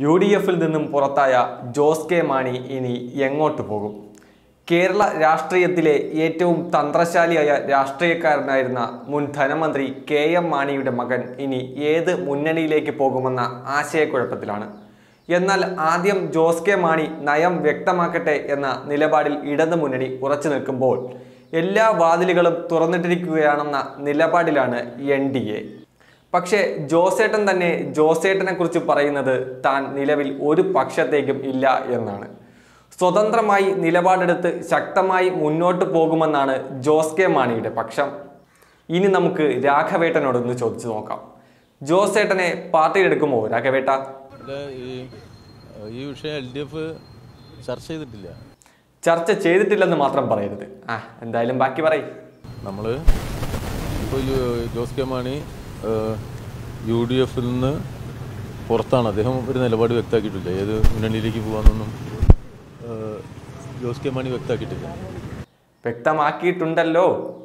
U D എഫിൽ നിന്നും പുറത്തായ ജോസ് കെ മാണി ഇനി എങ്ങോട്ട് പോകും കേരള രാഷ്ട്രീയത്തിലെ ഏറ്റവും തന്ത്രശാലിയായ രാഷ്ട്രീയക്കാരനായിരുന്ന മുൻ ധനമന്ത്രി കെ എം മാണിയുടെ മകൻ ഇനി ഏത് മുന്നണിയിലേക്ക് പോകുമെന്ന ആശയക്കുഴപ്പത്തിലാണ് എന്നാൽ ആദ്യം ജോസ് കെ മാണി നയം വ്യക്തമാക്കട്ടെ എന്ന നിലപാടിൽ ഇടതു മുന്നണി ഉറച്ചു നിൽക്കുമ്പോൾ എല്ലാ വാതിലുകളും തുറന്നിട്ടിരിക്കുകയാണെന്ന നിലപാടിലാണ് എൻ ഡി എ പക്ഷേ ജോസേട്ടൻ തന്നെ ജോസേട്ടനെ കുറിച്ച് പറയുന്നത് താൻ നിലവിൽ ഒരു പക്ഷത്തേക്കും ഇല്ല എന്നാണ് സ്വതന്ത്രമായി നിലപാടെടുത്ത് ശക്തമായി മുന്നോട്ട് പോകുമെന്നാണ് ജോസ് കെ മാണിയുടെ പക്ഷം ഇനി നമുക്ക് രാഘവേട്ടനോടൊന്ന് ചോദിച്ചു നോക്കാം ജോസേട്ടനെ പാർട്ടിയിലെടുക്കുമോ രാഘവേട്ട അല്ല ഈ ഈ വിഷയം എൽ ഡി എഫ് ചർച്ച ചെയ്തിട്ടില്ല ചർച്ച ചെയ്തിട്ടില്ലെന്ന് മാത്രം പറയരുത് ആ എന്തായാലും ബാക്കി പറയും നമ്മൾ ഇപ്പോൾ Jose K Mani U D എഫിൽ നിന്ന് പുറത്താണ് അദ്ദേഹം ഒരു നിലപാട് വ്യക്തമാക്കിയിട്ടില്ല ഏത് മുന്നണിയിലേക്ക് പോകാമെന്നൊന്നും ഏഹ്, ജോസ് കെ മാണി വ്യക്തമാക്കിയിട്ടില്ല വ്യക്തമാക്കിയിട്ടുണ്ടല്ലോ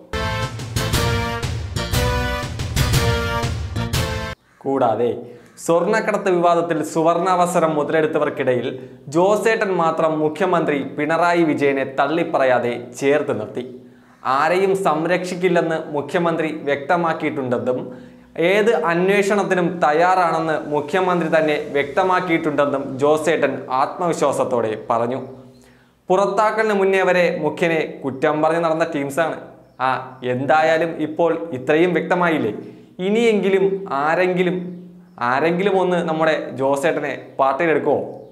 കൂടാതെ സ്വർണ്ണക്കടത്ത് വിവാദത്തിൽ സുവർണാവസരം മുതലെടുത്തവർക്കിടയിൽ ജോസേട്ടൻ മാത്രം മുഖ്യമന്ത്രി പിണറായി വിജയനെ തള്ളിപ്പറയാതെ ചേർത്ത് നിർത്തി ആരെയും സംരക്ഷിക്കില്ലെന്ന് മുഖ്യമന്ത്രി വ്യക്തമാക്കിയിട്ടുണ്ടെന്നും ഏത് അന്വേഷണത്തിനും തയ്യാറാണെന്ന് മുഖ്യമന്ത്രി തന്നെ വ്യക്തമാക്കിയിട്ടുണ്ടെന്നും ജോസേട്ടൻ ആത്മവിശ്വാസത്തോടെ പറഞ്ഞു പുറത്താക്കലിന് മുന്നേ വരെ മുഖ്യനെ കുറ്റം പറഞ്ഞ് നടന്ന ടീംസാണ് ആ എന്തായാലും ഇപ്പോൾ ഇത്രയും വ്യക്തമായില്ലേ ഇനിയെങ്കിലും ആരെങ്കിലും ആരെങ്കിലും ഒന്ന് നമ്മുടെ ജോസേട്ടനെ പാർട്ടിയിലെടുക്കുമോ